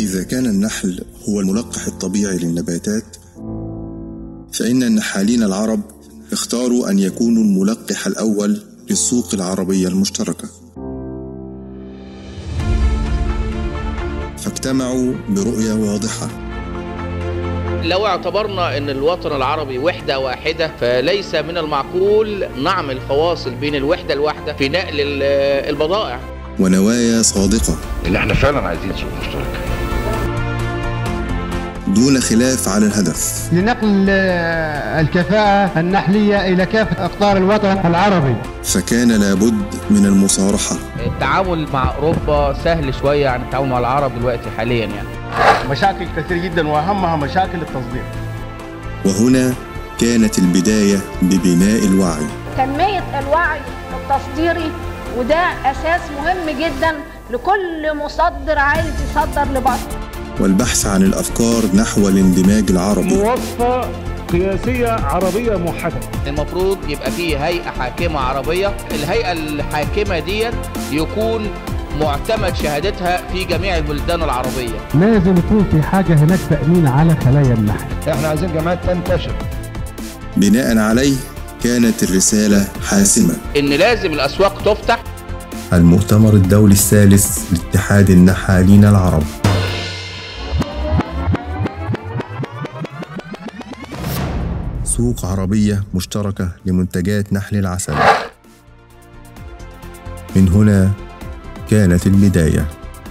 إذا كان النحل هو الملقح الطبيعي للنباتات فإن النحالين العرب اختاروا أن يكونوا الملقح الأول للسوق العربية المشتركة فاجتمعوا برؤية واضحة لو اعتبرنا ان الوطن العربي وحده واحده فليس من المعقول نعمل فواصل بين الوحده الواحده في نقل ال- البضائع ونوايا صادقة ان احنا فعلا عايزين سوق مشترك دون خلاف على الهدف لنقل آه، الكفاءة النحلية إلى كافة أقطار الوطن العربي فكان لابد من المصارحة التعامل مع اوروبا سهل شويه عن التعامل مع العرب دلوقتي حاليا يعني مشاكل كثير جدا واهمها مشاكل التصدير وهنا كانت البداية ببناء الوعي تنمية الوعي التصديري وده أساس مهم جدا لكل مصدر عايز يصدر لبره والبحث عن الأفكار نحو الاندماج العربي موظفة قياسية عربية موحدة المفروض يبقى فيه هيئه حاكمه عربيه الهيئه الحاكمه ديت يكون معتمد شهادتها في جميع البلدان العربيه لازم يكون في حاجة هناك تأمين على خلايا النحل احنا عايزين جماعات تنتشر بناء عليه كانت الرسالة حاسمة ان لازم الاسواق تفتح المؤتمر الدولي الثالث لاتحاد النحالين العرب سوق عربية مشتركة لمنتجات نحل العسل من هنا كانت البدايه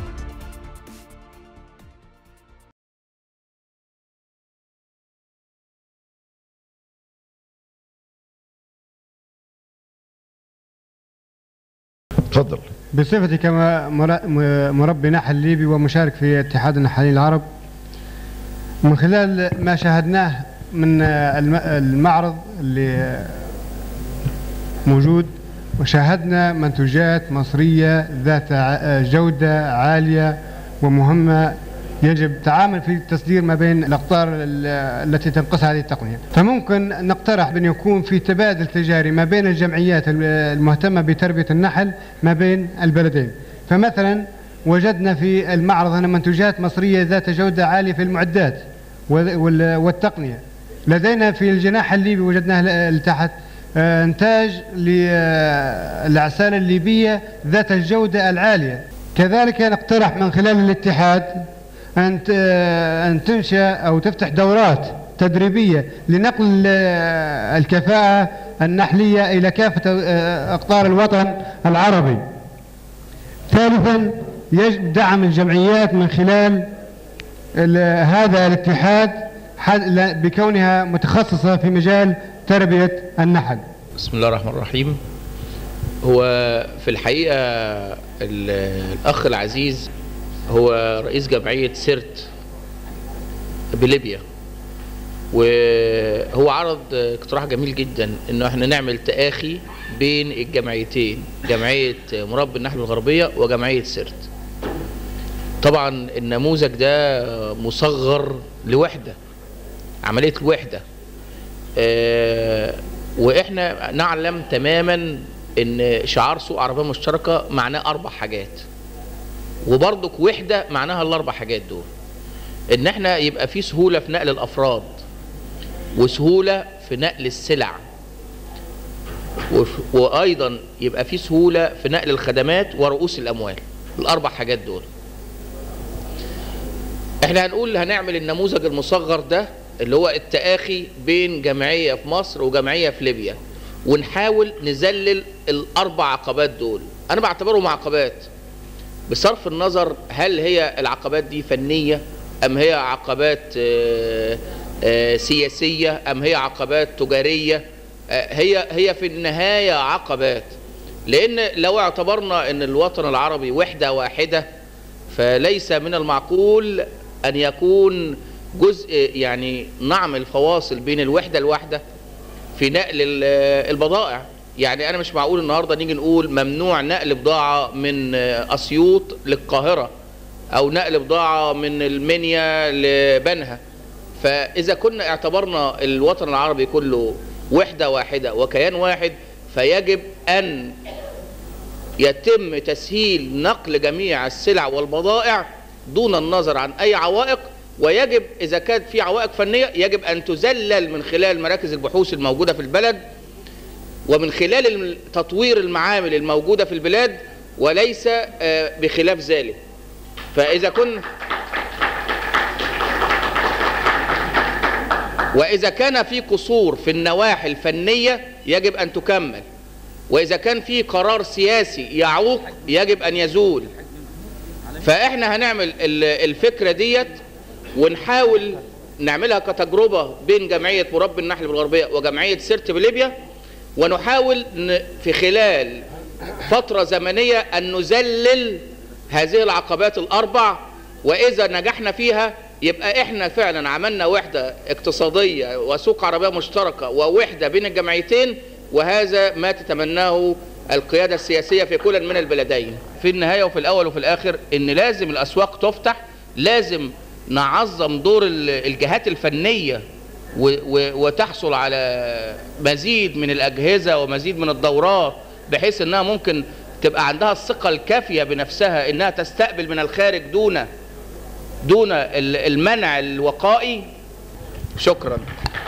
اتفضل بصفتي كمربي نحل ليبي ومشارك في اتحاد النحالين العرب من خلال ما شاهدناه من الم- المعرض اللي موجود وشاهدنا منتوجات مصرية ذات ع- جودة عالية ومهمة يجب التعامل في التصدير ما بين الأقطار ال- التي تنقصها هذه التقنية فممكن نقترح بأن يكون في تبادل تجاري ما بين الجمعيات ال- المهتمة بتربية النحل ما بين البلدين فمثلا وجدنا في المعرض هنا منتوجات مصرية ذات جودة عالية في المعدات وال- وال- والتقنية لدينا في الجناح الليبي وجدناه ل- تحت آه، إنتاج للأعسال الليبية ذات الجودة العالية كذلك نقترح من خلال الاتحاد أن ت- أن تنشأ أو تفتح دورات تدريبية لنقل آه، الكفاءة النحلية إلى كافة آه، أقطار الوطن العربي ثالثا يجب دعم الجمعيات من خلال ال- هذا الاتحاد حد- لا- بكونها متخصصة في مجال تربية النحل بسم الله الرحمن الرحيم هو في الحقيقة ال- الأخ العزيز هو رئيس جمعية سرت بليبيا وهو عرض اقتراح جميل جدا انه احنا نعمل تآخي بين الجمعيتين جمعية مربي النحل الغربية وجمعية سرت طبعا النموذج ده مصغر لوحدة عملية الوحدة آه، واحنا نعلم تماما ان شعار سوق عربيه مشتركه معناه اربع حاجات وبرضك وحده معناها الاربع حاجات دول ان احنا يبقى في سهوله في نقل الافراد وسهوله في نقل السلع وف- وايضا يبقى في سهوله في نقل الخدمات ورؤوس الاموال الاربع حاجات دول احنا هنقول هنعمل النموذج المصغر ده اللي هو التآخي بين جمعية في مصر وجمعية في ليبيا ونحاول نذلل الأربع عقبات دول أنا بعتبرهم عقبات بصرف النظر هل هي العقبات دي فنية أم هي عقبات آه، آه، سياسية أم هي عقبات تجارية آه، هي هي في النهاية عقبات لأن لو اعتبرنا أن الوطن العربي وحدة واحدة فليس من المعقول أن يكون جزء يعني نعمل فواصل بين الوحدة الواحدة في نقل ال- البضائع يعني أنا مش معقول النهاردة نيجي نقول ممنوع نقل بضاعة من أسيوط للقاهرة أو نقل بضاعة من المنيا لبنها فإذا كنا اعتبرنا الوطن العربي كله وحدة واحدة وكيان واحد فيجب أن يتم تسهيل نقل جميع السلع والبضائع دون النظر عن اي عوائق ويجب اذا كانت في عوائق فنيه يجب ان تذلل من خلال مراكز البحوث الموجوده في البلد ومن خلال الم- تطوير المعامل الموجوده في البلاد وليس آه، بخلاف ذلك فاذا كنا واذا كان في قصور في النواحي الفنيه يجب ان تكمل واذا كان في قرار سياسي يعوق يجب ان يزول فاحنا هنعمل ال- الفكره ديت ونحاول نعملها كتجربه بين جمعيه مربي النحل بالغربيه وجمعيه سيرت بليبيا ونحاول ن- في خلال فتره زمنيه ان نذلل هذه العقبات الاربع واذا نجحنا فيها يبقى احنا فعلا عملنا وحده اقتصاديه وسوق عربيه مشتركه ووحده بين الجمعيتين وهذا ما تتمناه القياده السياسيه في كل من البلدين. في النهايه وفي الاول وفي الاخر ان لازم الاسواق تفتح، لازم نعظم دور ال- الجهات الفنيه و- و- وتحصل على مزيد من الاجهزه ومزيد من الدورات بحيث انها ممكن تبقى عندها الثقه الكافيه بنفسها انها تستقبل من الخارج دون دون ال- المنع الوقائي شكرا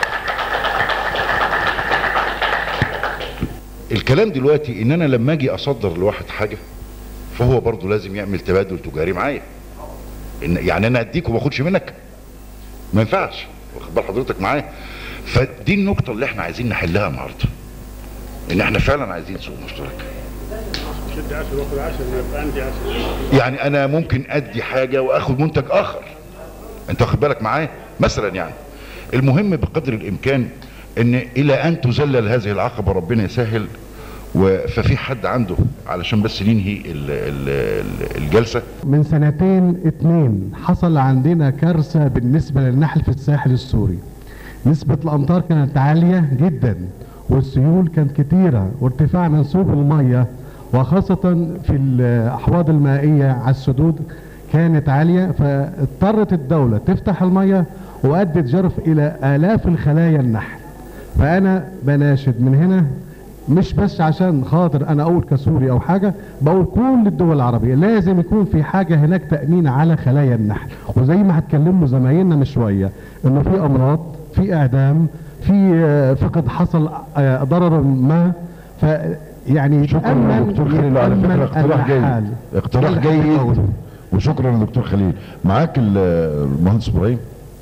الكلام دلوقتي ان انا لما اجي اصدر لواحد حاجه فهو برضه لازم يعمل تبادل تجاري معايا إن يعني انا اديك وما اخدش منك ما ينفعش واخد بال حضرتك معايا فدي النقطه اللي احنا عايزين نحلها النهارده ان احنا فعلا عايزين سوق مشترك شد عشر واخد عشر يبقى عندي عشر يعني انا ممكن ادي حاجه واخد منتج اخر انت واخد بالك معايا مثلا يعني المهم بقدر الامكان ان الى ان تذلل هذه العقبه ربنا يسهل و- ففي حد عنده علشان بس ننهي ال- ال- ال- الجلسه من سنتين اتنين حصل عندنا كارثة بالنسبة للنحل في الساحل السوري نسبة الأمطار كانت عالية جدا والسيول كانت كتيرة وارتفاع منسوب المية وخاصة في الأحواض المائية على السدود كانت عالية فاضطرت الدولة تفتح المية وأدت جرف إلى آلاف الخلايا النحل فأنا بناشد من هنا مش بس عشان خاطر انا اقول كسوري او حاجه بقول كل الدول العربيه لازم يكون في حاجه هناك تامين على خلايا النحل وزي ما هتكلموا زمايلنا من شويه انه في امراض في اعدام في آه، فقد حصل آه، ضرر ما ف يعني شكرا يتأمن- يا دكتور خليل على يتأمن فكره اقتراح النحال. جيد اقتراح ده اللي جيد هقوله. وشكرا يا دكتور خليل معاك ال- المهندس ابراهيم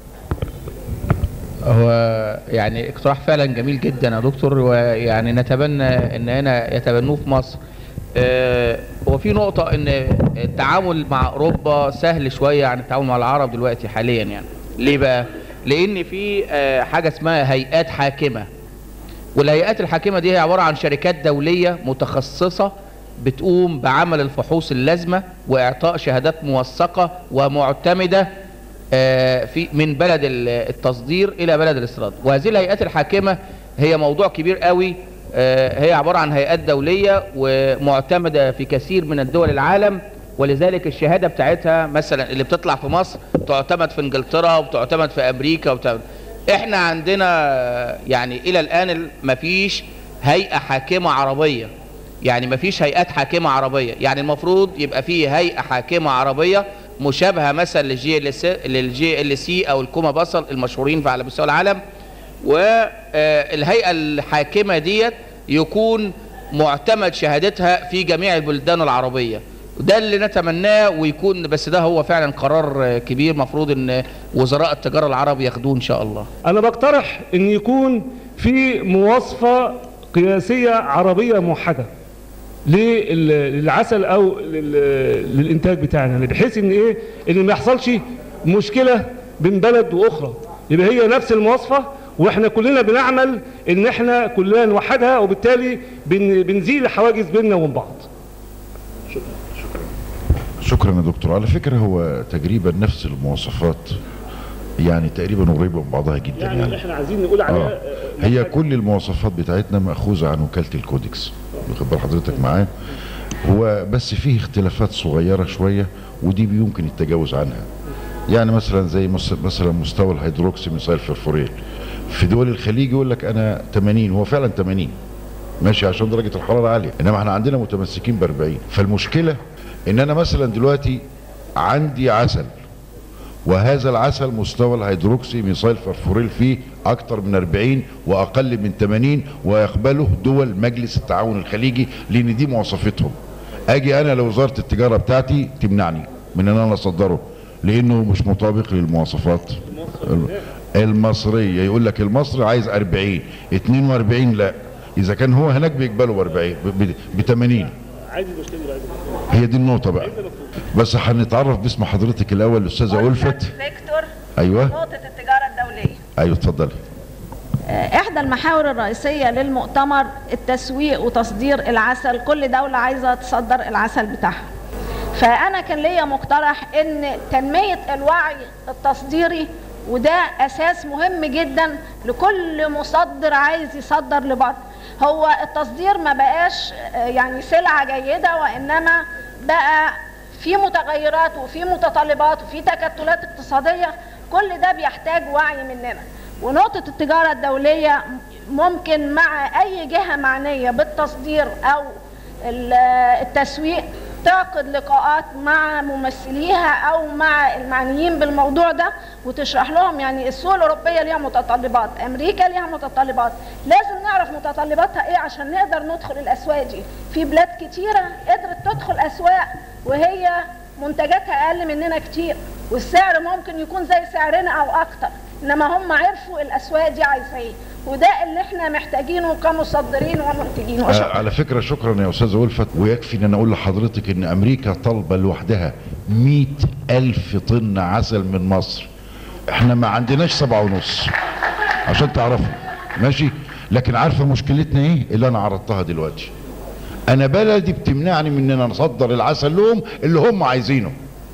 هو يعني اقتراح فعلا جميل جدا يا دكتور ويعني نتمنى ان هنا يتبنوه في مصر آه، هو في نقطة ان التعامل مع اوروبا سهل شوية عن التعامل مع العرب دلوقتي حاليا يعني ليه بقى؟ لان في آه، حاجة اسمها هيئات حاكمة والهيئات الحاكمة دي هي عبارة عن شركات دولية متخصصة بتقوم بعمل الفحوص اللازمة وإعطاء شهادات موثقة ومعتمدة آه، في من بلد ال- التصدير إلى بلد الاستيراد وهذه الهيئات الحاكمة هي موضوع كبير قوي آه، هي عبارة عن هيئات دولية ومعتمدة في كثير من الدول العالم ولذلك الشهادة بتاعتها مثلا اللي بتطلع في مصر تعتمد في انجلترا وبتعتمد في امريكا وبتعتمد احنا عندنا يعني الى الان مفيش هيئة حاكمة عربية يعني مفيش هيئات حاكمة عربية يعني المفروض يبقى فيه هيئة حاكمة عربية مشابهة مثلا للجي ال سي للجي ال سي او الكوما بصل المشهورين في على مستوى العالم والهيئة الحاكمة ديت يكون معتمد شهادتها في جميع البلدان العربية ده اللي نتمناه ويكون بس ده هو فعلا قرار آه، كبير مفروض ان وزراء التجارة العرب ياخدوه ان شاء الله انا بقترح ان يكون في مواصفه قياسيه عربيه موحده لل- للعسل او لل- للانتاج بتاعنا بحيث ان ايه ان ما يحصلش مشكله بين بلد واخرى يبقى هي نفس المواصفه واحنا كلنا بنعمل ان احنا كلنا نوحدها وبالتالي بن- بنزيل الحواجز بيننا وبين بعض شكرا يا دكتور على فكره هو تقريبا نفس المواصفات يعني تقريبا قريبه من بعضها جدا يعني, يعني احنا عايزين نقول عليها آه. هي كل المواصفات بتاعتنا مأخوذة عن وكالة الكودكس واخد بال حضرتك معايا هو بس فيه اختلافات صغيرة شوية ودي يمكن التجاوز عنها يعني مثلا زي مس- مثلا مستوى الهيدروكسي ميثايل فرفوريل في دول الخليج يقول لك انا 80 هو فعلا 80 ماشي عشان درجة الحرارة عالية انما احنا عندنا متمسكين ب 40 فالمشكلة ان انا مثلا دلوقتي عندي عسل وهذا العسل مستوى الهيدروكسي ميثايل فرفوريل فيه اكتر من 40 واقل من 80 ويقبله دول مجلس التعاون الخليجي لان دي مواصفتهم اجي انا لوزاره التجاره بتاعتي تمنعني من ان انا اصدره لانه مش مطابق للمواصفات المصريه يقول لك المصري عايز 40 42 لا اذا كان هو هناك بيقبله ب 40 ب 80 عادي بشتري عادي هي دي النقطه بقى بس هنتعرف باسم حضرتك الاول الاستاذه الفت فيكتور ايوه نقطة التجارة الدولية ايوه اتفضلي إحدى المحاور الرئيسية للمؤتمر التسويق وتصدير العسل كل دولة عايزة تصدر العسل بتاعها فأنا كان ليا مقترح إن تنمية الوعي التصديري وده أساس مهم جدا لكل مصدر عايز يصدر لبره هو التصدير ما بقاش آه، يعني سلعة جيدة وإنما بقى في متغيرات وفي متطلبات وفي تكتلات اقتصادية كل ده بيحتاج وعي مننا ونقطة التجارة الدولية ممكن مع أي جهة معنية بالتصدير أو ال- التسويق تعقد لقاءات مع ممثليها أو مع المعنيين بالموضوع ده وتشرح لهم يعني السوق الأوروبية ليها متطلبات أمريكا ليها متطلبات لازم نعرف متطلباتها إيه عشان نقدر ندخل الأسواق دي في بلاد كتيرة قدرت تدخل أسواق وهي منتجاتها أقل مننا كتير والسعر ممكن يكون زي سعرنا أو أكتر إنما هم عرفوا الأسواق دي عايزة إيه وده اللي احنا محتاجينه كمصدرين ومنتجين آه وشكرا على فكره شكرا يا استاذ ألفت ويكفي ان انا اقول لحضرتك ان امريكا طالبه لوحدها 100 الف طن عسل من مصر احنا ما عندناش سبعة ونص عشان تعرفوا ماشي لكن عارفه مشكلتنا ايه اللي انا عرضتها دلوقتي انا بلدي بتمنعني من ان انا اصدر العسل لهم اللي هم عايزينه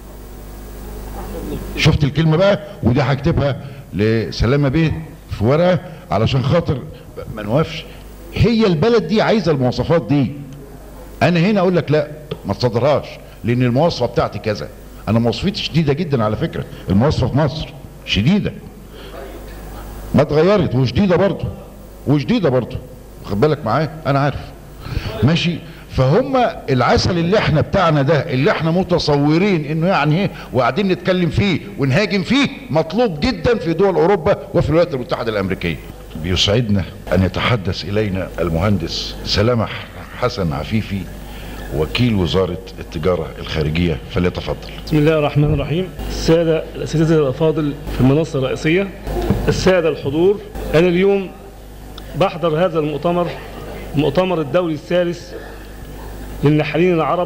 شفت الكلمه بقى ودي هكتبها لسلامه بيه في ورقه علشان خاطر ما نوقفش هي البلد دي عايزه المواصفات دي انا هنا اقول لك لا ما تصدرهاش لان المواصفه بتاعتي كذا انا مواصفتي شديده جدا على فكره المواصفه في مصر شديده ما اتغيرت وشديده برضه وشديده برضه واخد بالك معايا انا عارف ماشي فهم العسل اللي احنا بتاعنا ده اللي احنا متصورين انه يعني ايه وقاعدين نتكلم فيه ونهاجم فيه مطلوب جدا في دول اوروبا وفي الولايات المتحده الامريكيه بيسعدنا ان يتحدث الينا المهندس سلامه حسن عفيفي وكيل وزاره التجاره الخارجيه فليتفضل بسم الله الرحمن الرحيم السادة الأساتذة الأفاضل في المنصة الرئيسية السادة الحضور أنا اليوم بحضر هذا المؤتمر المؤتمر الدولي الثالث للنحالين العرب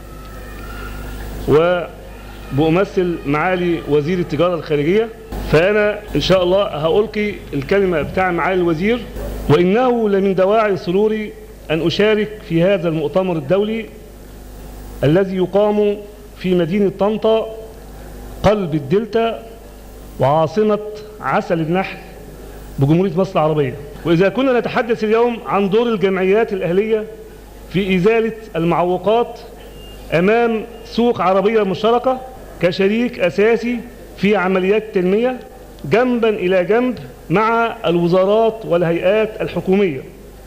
وبأمثل معالي وزير التجارة الخارجية فأنا إن شاء الله هألقي الكلمة بتاع معالي الوزير وإنه لمن دواعي سروري أن أشارك في هذا المؤتمر الدولي الذي يقام في مدينة طنطا قلب الدلتا وعاصمة عسل النحل بجمهورية مصر العربية وإذا كنا نتحدث اليوم عن دور الجمعيات الأهلية في إزالة المعوقات أمام سوق عربية مشتركة كشريك أساسي في عمليات التنمية جنبا إلى جنب مع الوزارات والهيئات الحكومية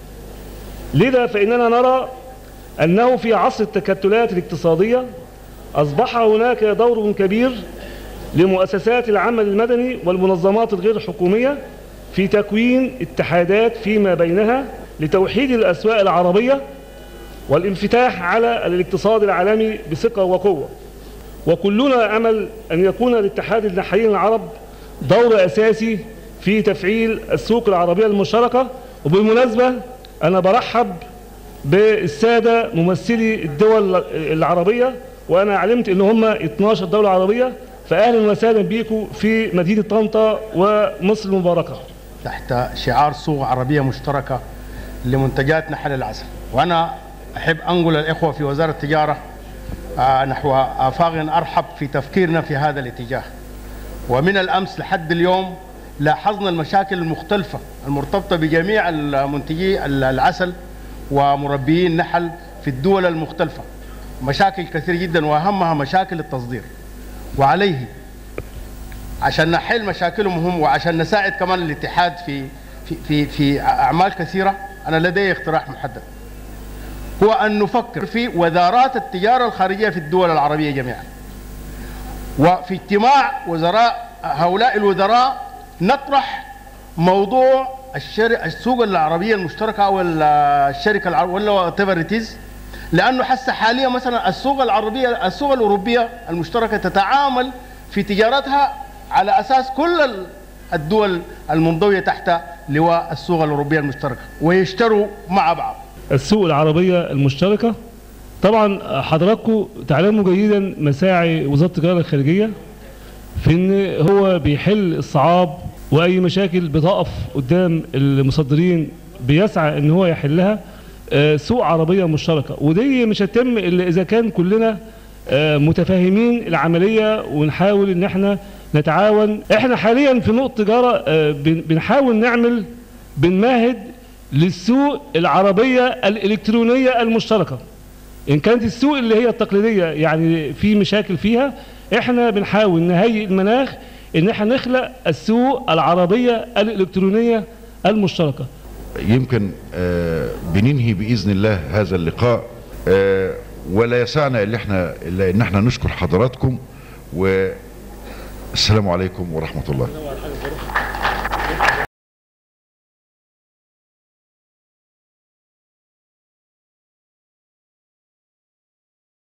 لذا فإننا نرى أنه في عصر التكتلات الاقتصادية أصبح هناك دور كبير لمؤسسات العمل المدني والمنظمات الغير الحكومية في تكوين اتحادات فيما بينها لتوحيد الأسواق العربية والانفتاح على الاقتصاد العالمي بثقة وقوة وكلنا أمل أن يكون لاتحاد النحالين العرب دور أساسي في تفعيل السوق العربية المشتركة وبالمناسبة أنا برحب بالسادة ممثلي الدول العربية وأنا علمت أن هم 12 دولة عربية فأهلا وسهلا بيكم في مدينة طنطا ومصر المباركة تحت شعار سوق عربية مشتركة لمنتجات نحل العسل وأنا أحب أنقل الإخوة في وزارة التجارة آه، نحو آفاق أرحب في تفكيرنا في هذا الاتجاه ومن الأمس لحد اليوم لاحظنا المشاكل المختلفة المرتبطة بجميع المنتجي العسل ومربيي النحل في الدول المختلفة مشاكل كثيرة جدا وأهمها مشاكل التصدير وعليه عشان نحل مشاكلهم هم وعشان نساعد كمان الاتحاد في في في, في أعمال كثيرة أنا لدي اقتراح محدد هو أن نفكر في وزارات التجارة الخارجية في الدول العربية جميعا وفي اجتماع وزراء هؤلاء الوزراء نطرح موضوع الشر... السوق العربيه المشتركه او ال- الشركه العربيه ولا whatever it is لانه حس حاليا مثلا السوق العربيه السوق الاوروبيه المشتركه تتعامل في تجارتها على اساس كل ال- الدول المنضويه تحت لواء السوق الاوروبيه المشتركه ويشتروا مع بعض السوق العربية المشتركة طبعا حضراتكم تعلموا جيدا مساعي وزارة التجارة الخارجية في ان هو بيحل الصعاب واي مشاكل بتقف قدام المصدرين بيسعى ان هو يحلها آه، سوق عربية مشتركة ودي مش هتتم الا اذا كان كلنا آه، متفاهمين العملية ونحاول ان احنا نتعاون احنا حاليا في نقطة تجارة آه، بن- بنحاول نعمل بنمهد للسوق العربية الإلكترونية المشتركة إن كانت السوق اللي هي التقليدية يعني في مشاكل فيها إحنا بنحاول نهيئ المناخ إن إحنا نخلق السوق العربية الإلكترونية المشتركة يمكن آه، بننهي باذن الله هذا اللقاء آه، ولا يسعنا الا احنا الا ان احنا نشكر حضراتكم والسلام عليكم ورحمه الله